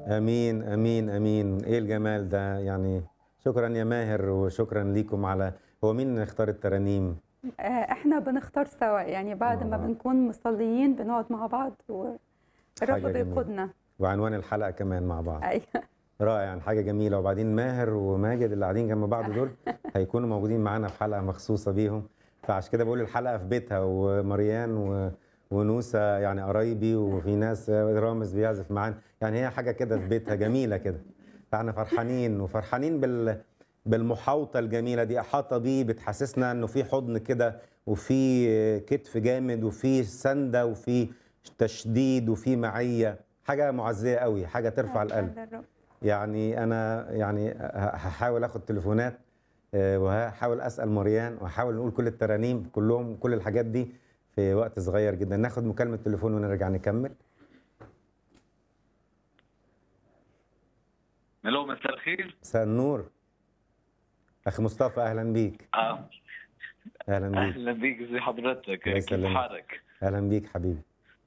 امين امين امين ايه الجمال ده يعني شكرا يا ماهر وشكرا ليكم على هو مين اختار الترانيم آه، احنا بنختار سوا يعني بعد ما آه. بنكون مصليين بنقعد مع بعض والرب حاجة جميلة. بيقودنا وعنوان الحلقه كمان مع بعض ايوه رائع يعني حاجه جميله وبعدين ماهر وماجد اللي قاعدين جنب بعض دول هيكونوا موجودين معانا في حلقه مخصوصه بيهم فعشان كده بقول الحلقه في بيتها ومريان و... ونوسه يعني قرايبي وفي ناس رامز بيعزف معانا يعني هي حاجه كده في بيتها جميله كده فاحنا فرحانين وفرحانين بال بالمحاوطه الجميله دي احاطه بيه بتحسسنا انه في حضن كده وفي كتف جامد وفي سنده وفي تشديد وفي معيه حاجه معزيه قوي حاجه ترفع القلب الرب. يعني انا يعني ه- هحاول اخد تليفونات آه، وهحاول اسال مريان وهحاول نقول كل الترانيم كلهم كل الحاجات دي في وقت صغير جدا ناخد مكالمه تليفون ونرجع نكمل الو مساء الخير مساء النور اخي مصطفى اهلا بيك آه. اهلا بيك اهلا بيك ازي حضرتك الله كيف يسلمك. حالك اهلا بيك حبيبي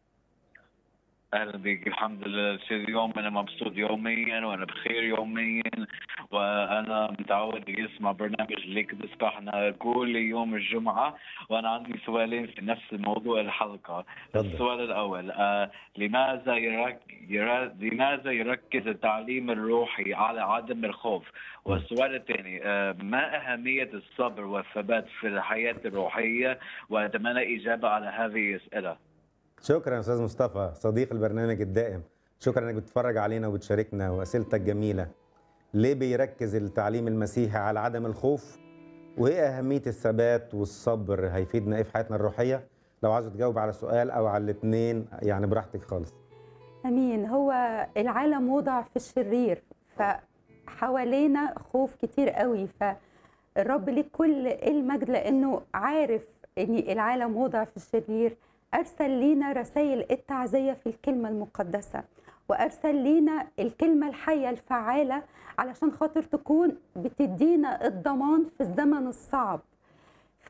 اهلا بيك الحمد لله شيء اليوم انا مبسوط يوميا وانا بخير يوميا وانا متعود اسمع برنامج ليك تسبحنا كل يوم الجمعه وانا عندي سؤالين في نفس موضوع الحلقه تفضل. السؤال الاول آه لماذا يرك... ير... لماذا يركز التعليم الروحي على عدم الخوف والسؤال الثاني آه ما اهميه الصبر والثبات في الحياه الروحيه واتمنى اجابه على هذه الاسئله شكرا يا استاذ مصطفى صديق البرنامج الدائم شكرا انك بتتفرج علينا وبتشاركنا واسئلتك جميله ليه بيركز التعليم المسيحي على عدم الخوف وايه اهميه الثبات والصبر هيفيدنا ايه في حياتنا الروحيه لو عايز تجاوب على سؤال او على الاثنين يعني براحتك خالص امين هو العالم وضع في الشرير فحوالينا خوف كتير قوي فالرب ليه كل المجد لانه عارف ان العالم وضع في الشرير ارسل لينا رسائل التعزيه في الكلمه المقدسه وارسل لينا الكلمه الحيه الفعاله علشان خاطر تكون بتدينا الضمان في الزمن الصعب ف...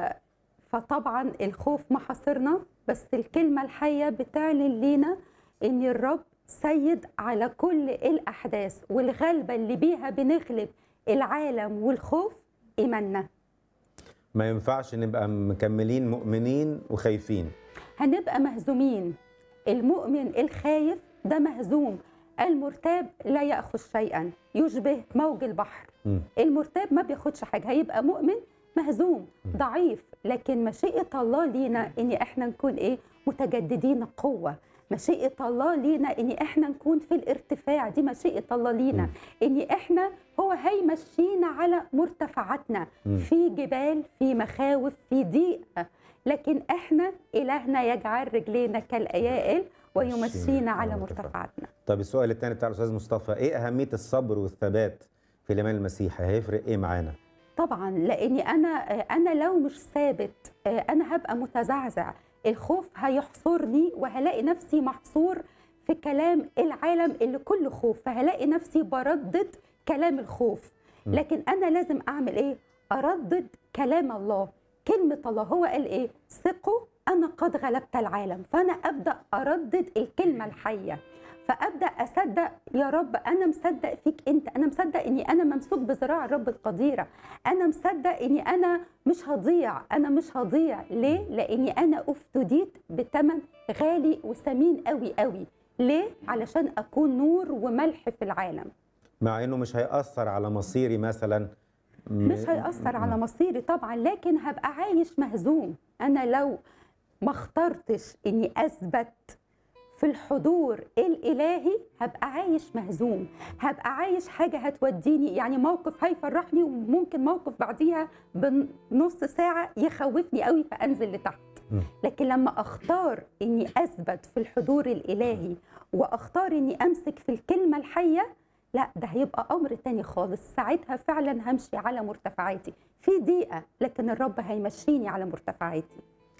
فطبعا الخوف محاصرنا بس الكلمة الحية بتعلن لينا إن الرب سيد على كل الأحداث والغلبة اللي بيها بنغلب العالم والخوف إيماننا ما ينفعش نبقى مكملين مؤمنين وخايفين هنبقى مهزومين المؤمن الخايف ده مهزوم المرتاب لا يأخذ شيئا يشبه موج البحر مم. المرتاب ما بياخدش حاجه هيبقى مؤمن مهزوم ضعيف لكن مشيئه الله لينا ان احنا نكون ايه متجددين قوه مشيئه الله لينا ان احنا نكون في الارتفاع دي مشيئه الله لينا ان احنا هو هيمشينا على مرتفعاتنا مم. في جبال في مخاوف في ضيق لكن احنا الهنا يجعل رجلينا كالايائل ويمشينا على مرتفعاتنا طب السؤال الثاني بتاع الاستاذ مصطفى ايه اهميه الصبر والثبات في الايمان المسيحي هيفرق ايه معانا طبعا لاني انا انا لو مش ثابت انا هبقى متزعزع الخوف هيحصرني وهلاقي نفسي محصور في كلام العالم اللي كله خوف فهلاقي نفسي بردد كلام الخوف م. لكن انا لازم اعمل ايه اردد كلام الله كلمه الله هو قال ايه ثقوا انا قد غلبت العالم فانا ابدا اردد الكلمه الحيه فابدا اصدق يا رب انا مصدق فيك انت انا مصدق اني انا ممسوك بذراع الرب القديره انا مصدق اني انا مش هضيع انا مش هضيع ليه لاني انا افتديت بثمن غالي وثمين قوي قوي ليه علشان اكون نور وملح في العالم مع انه مش هيأثر على مصيري مثلا م- مش هيأثر على مصيري طبعا لكن هبقى عايش مهزوم انا لو ما اخترتش اني اثبت في الحضور الالهي هبقى عايش مهزوم هبقى عايش حاجه هتوديني يعني موقف هيفرحني وممكن موقف بعديها بنص ساعه يخوفني قوي فانزل لتحت م. لكن لما اختار اني اثبت في الحضور الالهي واختار اني امسك في الكلمه الحيه لا ده هيبقى امر تاني خالص ساعتها فعلا همشي على مرتفعاتي في دقيقه لكن الرب هيمشيني على مرتفعاتي